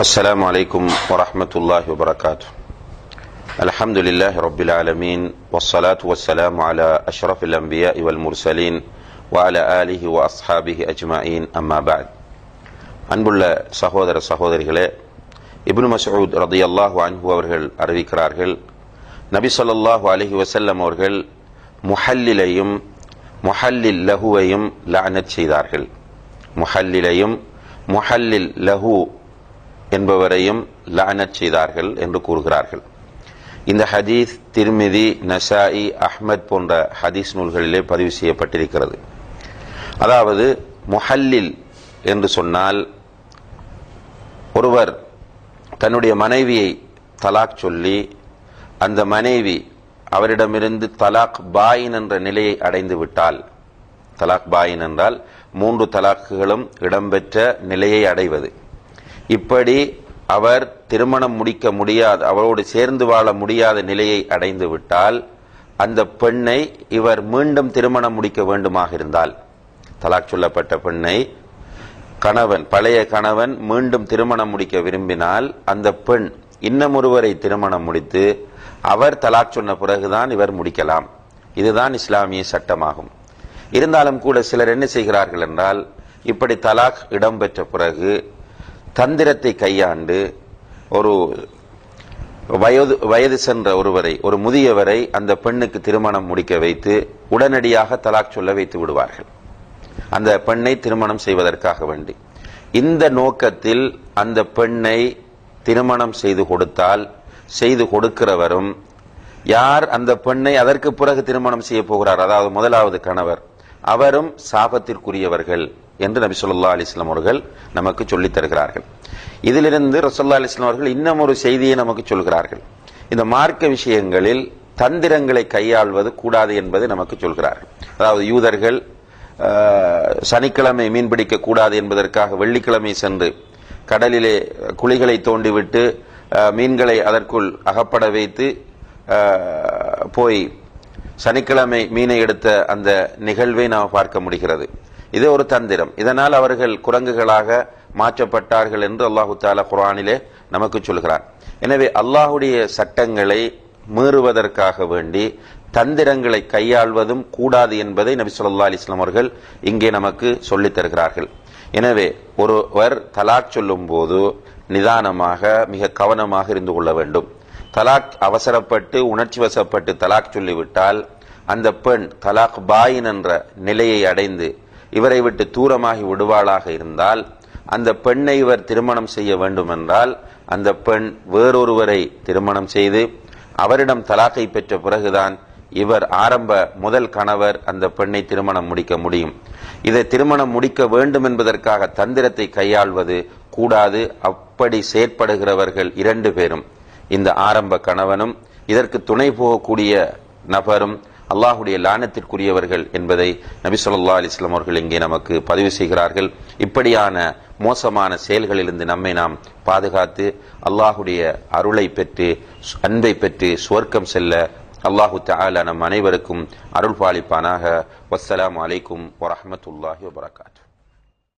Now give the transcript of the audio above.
السلام عليكم ورحمة الله وبركاته الحمد لله رب العالمين والصلاة والسلام على أشرف الأنبياء والمرسلين وعلى آله وأصحابه أجمعين أما بعد அன்புள்ள சகோதர சகோதரிகளே இப்னு மசூத் ரதியல்லாஹு அன்ஹு அவர்கள் அறிவிக்கிறார்கள் நபி ஸல்லல்லாஹு அலைஹி வஸல்லம் அவர்கள் முஹல்லிலையும் முஹல்லில் லஹுவையும் லஅனத் செய்தார்கள் முஹல்லிலையும் முஹல்லில் லஹு என்பவரையும் லஅனத் செய்தார்கள் என்று கூறுகிறார்கள் இந்த ஹதீஸ் திருமிதி நசாஇ அஹ்மத் போன்ற ஹதீஸ் நூல்களிலே பதிவு செய்யப்பட்டிருக்கிறது அதாவது முஹல்லில் என்று சொன்னால் ஒருவர் தன்னுடைய மனைவியை தலாக் சொல்லி அந்த மனைவி அவரிடமிருந்து தலாக் பாயின் என்ற நிலையை அடைந்து விட்டால் தலாக் பாயின் என்றால் மூன்று தலாக்குகளும் இடம்பெற்ற நிலையை அடைவது இப்படி அவர் திருமணம் முடிக்க முடியாத அவரோடு சேர்ந்து வாழ முடியாத நிலையை அடைந்து விட்டால் அந்த பெண்ணை இவர் மீண்டும் திருமணம் முடிக்க வேண்டுமாக இருந்தால் தலாக் சொல்லப்பட்ட பெண்ணை கணவன் பழைய கணவன் மீண்டும் திருமணம் முடிக்க விரும்பினால் அந்த பெண் இன்னமொருவரை திருமணம் முடித்து அவர் தலாக் சொன்ன பிறகுதான் இவர் முடிக்கலாம் இதுதான் இஸ்லாமிய சட்டமாகும் இருந்தாலும் கூட சிலர் என்ன செய்கிறார்கள் என்றால் இப்படி தலாக் இடம்பெற்ற பிறகு தந்திரத்தை கையாண்டு ஒரு வயது வயது சென்ற ஒருவரை ஒரு முதியவரை அந்த பெண்ணுக்கு திருமணம் முடிக்க வைத்து உடனடியாக தலாக் சொல்ல வைத்து விடுவார்கள் அந்த பெண்ணை திருமணம் செய்வதற்காக வேண்டி இந்த நோக்கத்தில் அந்த பெண்ணை திருமணம் செய்து கொடுத்தால் செய்து கொடுக்கிறவரும் யார் அந்த பெண்ணை அதற்கு பிறகு திருமணம் செய்ய போகிறார் அதாவது முதலாவது கணவர் அவரும் சாபத்திற்குரியவர்கள் என்று நபி சொல்லா அலிஸ்லாம் அவர்கள் நமக்கு சொல்லித் தருகிறார்கள் இதிலிருந்து ரசோல்லா அலிஸ்லாம் அவர்கள் இன்னும் ஒரு செய்தியை நமக்கு சொல்கிறார்கள் இந்த மார்க்க விஷயங்களில் தந்திரங்களை கையாள்வது கூடாது என்பதை நமக்கு சொல்கிறார்கள் அதாவது யூதர்கள் சனிக்கிழமை மீன்பிடிக்க கூடாது என்பதற்காக வெள்ளிக்கிழமை சென்று கடலிலே குழிகளை தோண்டிவிட்டு மீன்களை அதற்குள் அகப்பட வைத்து போய் சனிக்கிழமை மீனை எடுத்த அந்த நிகழ்வை நாம் பார்க்க முடிகிறது இது ஒரு தந்திரம் இதனால் அவர்கள் குரங்குகளாக மாற்றப்பட்டார்கள் என்று அல்லாஹு தாலா குரானிலே நமக்கு சொல்கிறார் எனவே அல்லாஹுடைய சட்டங்களை மீறுவதற்காக வேண்டி தந்திரங்களை கையாள்வதும் கூடாது என்பதை நபி சொல்லா அலிஸ்லாம் அவர்கள் இங்கே நமக்கு சொல்லித் தருகிறார்கள் எனவே ஒருவர் தலாக் சொல்லும் போது நிதானமாக மிக கவனமாக இருந்து கொள்ள வேண்டும் தலாக் அவசரப்பட்டு உணர்ச்சி வசப்பட்டு தலாக் சொல்லிவிட்டால் அந்த பெண் தலாக் பாயின் என்ற நிலையை அடைந்து இவரை விட்டு தூரமாகி விடுவாளாக இருந்தால் அந்த பெண்ணை இவர் திருமணம் செய்ய வேண்டும் என்றால் அந்த பெண் வேறொருவரை திருமணம் செய்து அவரிடம் தலாக்கை பெற்ற பிறகுதான் இவர் ஆரம்ப முதல் கணவர் அந்த பெண்ணை திருமணம் முடிக்க முடியும் இதை திருமணம் முடிக்க வேண்டும் என்பதற்காக தந்திரத்தை கையாள்வது கூடாது அப்படி செயற்படுகிறவர்கள் இரண்டு பேரும் இந்த ஆரம்ப கணவனும் இதற்கு துணை போகக்கூடிய நபரும் அல்லாஹுடைய லானத்திற்குரியவர்கள் என்பதை நபி சொல்லா அலிஸ்லாம் அவர்கள் இங்கே நமக்கு பதிவு செய்கிறார்கள் இப்படியான மோசமான செயல்களிலிருந்து நம்மை நாம் பாதுகாத்து அல்லாஹுடைய அருளை பெற்று அன்பை பெற்று சுவர்க்கம் செல்ல அல்லாஹு தாலா நம் அனைவருக்கும் அருள் பாலிப்பானாக வஸ்ஸலாம் அலைக்கும் வரமத்துல்லாஹி வபரகாத்து